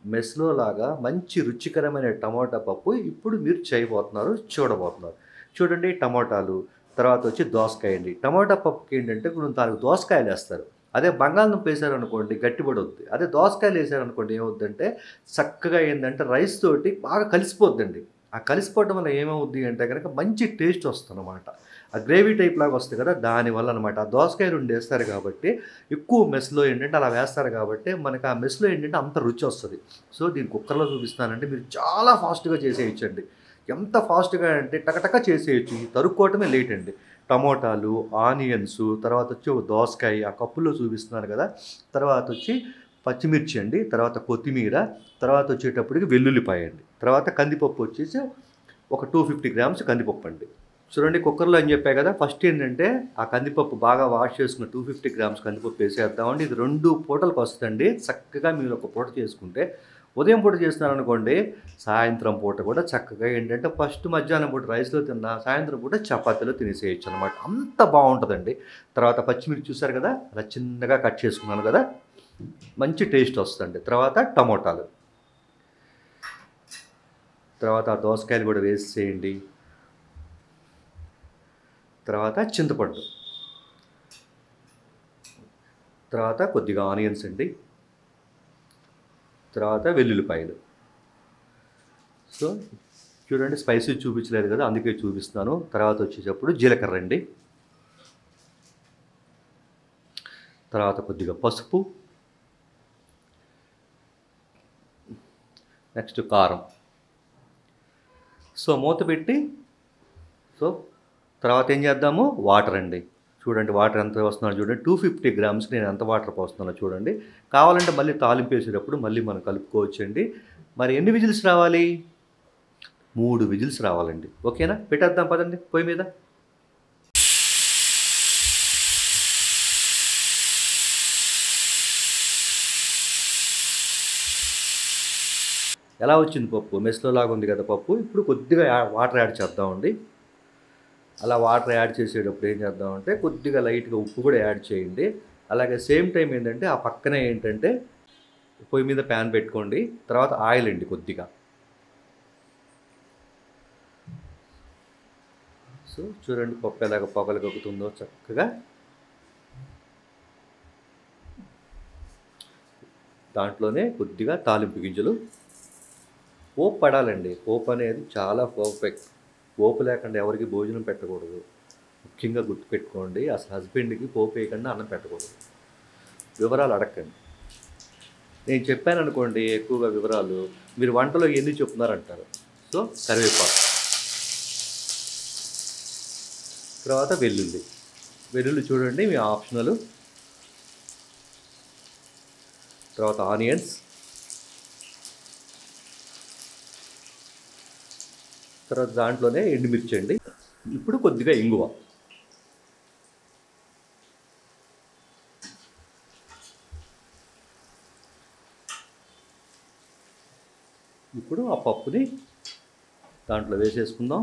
మెస్లో లాగా మంచి రుచికరమైన టమాటా పప్పు ఇప్పుడు మీరు చేయబోతున్నారు చూడబోతున్నారు చూడండి టమాటాలు తర్వాత వచ్చి దోసకాయ అండి టమాటా పప్పుకి ఏంటంటే ఇప్పుడు దానికి దోసకాయలు వేస్తారు అదే బంగాళదుంప వేసారనుకోండి గట్టిపడొద్ది అదే దోసకాయలు వేసారనుకోండి ఏమవుద్దంటే చక్కగా ఏంటంటే రైస్ తోటి బాగా కలిసిపోద్దండి ఆ కలిసిపోవడం వల్ల ఏమవుద్ది అంటే కనుక మంచి టేస్ట్ వస్తుంది అనమాట ఆ గ్రేవీ టైప్ లాగా వస్తుంది కదా దానివల్ల అనమాట ఆ దోసకాయ రెండు వేస్తారు కాబట్టి ఎక్కువ మెస్లో ఏంటంటే అలా వేస్తారు కాబట్టి మనకి ఆ మెస్లో ఏంటంటే అంత రుచి వస్తుంది సో దీన్ని కుక్కర్లో చూపిస్తానంటే మీరు చాలా ఫాస్ట్గా చేసేయచ్చండి ఎంత ఫాస్ట్గా అంటే టకటక చేసేయచ్చు ఈ తరుక్కోవటమే లేట్ అండి టమోటాలు ఆనియన్స్ తర్వాత వచ్చి ఒక దోసకాయ ఆ కప్పులో చూపిస్తున్నాను కదా తర్వాత వచ్చి పచ్చిమిర్చి అండి తర్వాత కొత్తిమీర తర్వాత వచ్చేటప్పటికి వెల్లుల్లిపాయ అండి తర్వాత కందిపప్పు వచ్చేసి ఒక టూ ఫిఫ్టీ గ్రామ్స్ కందిపప్పు అండి చూడండి కుక్కర్లో అని చెప్పా కదా ఫస్ట్ ఏంటంటే ఆ కందిపప్పు బాగా వాష్ చేసుకున్న టూ ఫిఫ్టీ గ్రామ్స్ కందిపప్పు వేసేద్దామండి ఇది రెండు పూటలకు వస్తుందండి చక్కగా మీరు ఒక పూట చేసుకుంటే ఉదయం పూట చేస్తున్నారనుకోండి సాయంత్రం పూట కూడా చక్కగా ఏంటంటే ఫస్ట్ మధ్యాహ్నం పూట రైస్లో తిన్నా సాయంత్రం పూట చపాతీలో తినేసేయచ్చు అనమాట అంత బాగుంటుందండి తర్వాత పచ్చిమిర్చి చూసారు కదా అలా చిన్నగా కట్ చేసుకున్నాను కదా మంచి టేస్ట్ వస్తుంది తర్వాత టమోటాలు తర్వాత ఆ దోసకాయలు కూడా వేసేయండి తర్వాత చింతపండు తర్వాత కొద్దిగా ఆనియన్స్ అండి తర్వాత వెల్లుల్లిపాయలు సో చూడండి స్పైసీ చూపించలేదు కదా అందుకే చూపిస్తున్నాను తర్వాత వచ్చేటప్పుడు జీలకర్ర అండి తర్వాత కొద్దిగా పసుపు నెక్స్ట్ కారం సో మూత పెట్టి సో తర్వాత ఏం చేద్దాము వాటర్ అండి చూడండి వాటర్ ఎంత వస్తున్నాడో చూడండి టూ ఫిఫ్టీ గ్రామ్స్కి నేను ఎంత వాటర్ పోస్తున్నానో చూడండి కావాలంటే మళ్ళీ తాలింపు వేసేటప్పుడు మళ్ళీ మనం కలుపుకోవచ్చు అండి మరి ఎన్ని విజిల్స్ రావాలి మూడు విజిల్స్ రావాలండి ఓకేనా పెట్టేద్దాం పదండి పొయ్యి మీద ఎలా వచ్చింది పప్పు మెస్లో లాగా ఉంది కదా పప్పు ఇప్పుడు కొద్దిగా యా- వాటర్ యాడ్ చేద్దామండి అలా వాటర్ యాడ్ చేసేటప్పుడు ఏం చేద్దామంటే కొద్దిగా లైట్గా ఉప్పు కూడా యాడ్ చేయండి అలాగే సేమ్ టైం ఏంటంటే ఆ పక్కనే ఏంటంటే పొయ్యి మీద ప్యాన్ పెట్టుకోండి తర్వాత ఆయిల్ అండి కొద్దిగా సో చూడండి పప్పు ఎలాగ పొగలు కక్కుతుందో చక్కగా దాంట్లోనే కొద్దిగా తాలింపు గింజలు పోపు పడాలండి పోపు అనేది చాలా పర్ఫెక్ట్ పోపు లేకుండా ఎవరికి భోజనం పెట్టకూడదు ముఖ్యంగా గుర్తుపెట్టుకోండి అసలు హస్బెండ్కి పోపు వేయకుండా అన్నం పెట్టకూడదు వివరాలు అడగండి నేను చెప్పాను అనుకోండి ఎక్కువగా వివరాలు మీరు వంటలో ఎన్ని చెప్తున్నారంటారు సో కరివేపాకు తర్వాత వెల్లుల్లి వెల్లుల్లి చూడండి మీ ఆప్షనల్ తర్వాత ఆనియన్స్ తర్వాత దాంట్లోనే ఎండుమిర్చి అండి ఇప్పుడు కొద్దిగా ఇంగువ ఇప్పుడు ఆ పప్పుని దాంట్లో వేసేసుకుందాం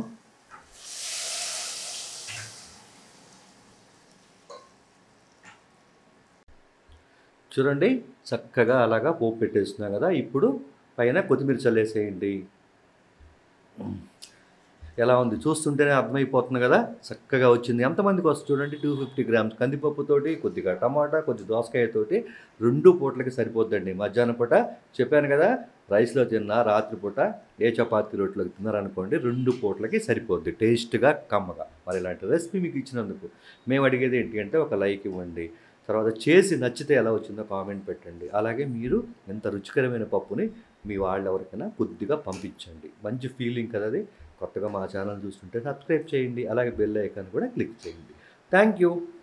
చూడండి చక్కగా అలాగా పోపు పెట్టేస్తున్నాం కదా ఇప్పుడు పైన కొత్తిమీర చల్లేసేయండి ఎలా ఉంది చూస్తుంటేనే అర్థమైపోతుంది కదా చక్కగా వచ్చింది ఎంతమందికి వస్తుంది చూడండి టూ ఫిఫ్టీ గ్రామ్స్ కందిపప్పుతోటి కొద్దిగా టమాటా కొద్ది దోసకాయతోటి రెండు పూటలకి సరిపోద్దండి మధ్యాహ్నం పూట చెప్పాను కదా రైస్లో తిన్నా రాత్రిపూట ఏ చపాతీ రొట్టెలోకి తిన్నారనుకోండి రెండు పూటలకి సరిపోద్ది టేస్ట్గా కమ్మగా మరి ఇలాంటి రెసిపీ మీకు ఇచ్చినందుకు మేము అడిగేది ఏంటి అంటే ఒక లైక్ ఇవ్వండి తర్వాత చేసి నచ్చితే ఎలా వచ్చిందో కామెంట్ పెట్టండి అలాగే మీరు ఎంత రుచికరమైన పప్పుని మీ వాళ్ళు ఎవరికైనా కొద్దిగా పంపించండి మంచి ఫీలింగ్ కదా అది కొత్తగా మా ఛానల్ చూస్తుంటే సబ్స్క్రైబ్ చేయండి అలాగే బెల్ ఐకాన్ కూడా క్లిక్ చేయండి థ్యాంక్ యూ